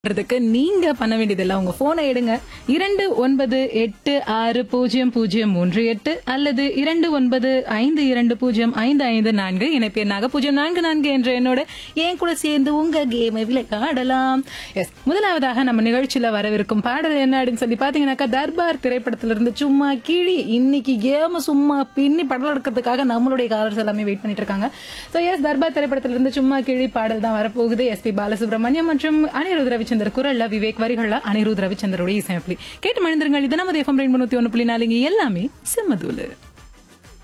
பண்றதுக்கு நீங்க பண்ண வேண்டியதெல்லாம் உங்க போனை எடுங்க இரண்டு ஒன்பது எட்டு ஆறு பூஜ்ஜியம் பூஜ்ஜியம் மூன்று எட்டு அல்லது இரண்டு ஒன்பது ஐந்து இரண்டு பூஜ்ஜியம் ஐந்து ஐந்து நான்கு இணைப்பு எண்ணாக பூஜ்ஜியம் நான்கு நான்கு என்ற என்னோட என் கூட சேர்ந்து உங்க கேமை விளையாடலாம் எஸ் முதலாவதாக நம்ம நிகழ்ச்சியில வரவிருக்கும் பாடல் என்ன அப்படின்னு சொல்லி பாத்தீங்கன்னாக்கா தர்பார் திரைப்படத்துல இருந்து சும்மா கிழி இன்னைக்கு கேம சும்மா பின்னி படம் எடுக்கிறதுக்காக நம்மளுடைய காலர்ஸ் எல்லாமே வெயிட் பண்ணிட்டு இருக்காங்க ஸோ எஸ் தர்பார் திரைப்படத்துல இருந்து சும்மா கிழி பாடல் தான் வரப்போகுது எஸ்பி பாலசுப்ரமணியம் மற்றும் அனிருத் ரவிச்சந்தர் குரல்ல விவேக் வரிகள்ல அனிருத் ரவிச்சந்தருடைய இசையமைப்பு கேட்டு மனிதர்கள் இது நமது எஃப்எம் ரெண்டு ஒன்று புள்ளி நாலுங்க எல்லாமே செம்மதூலு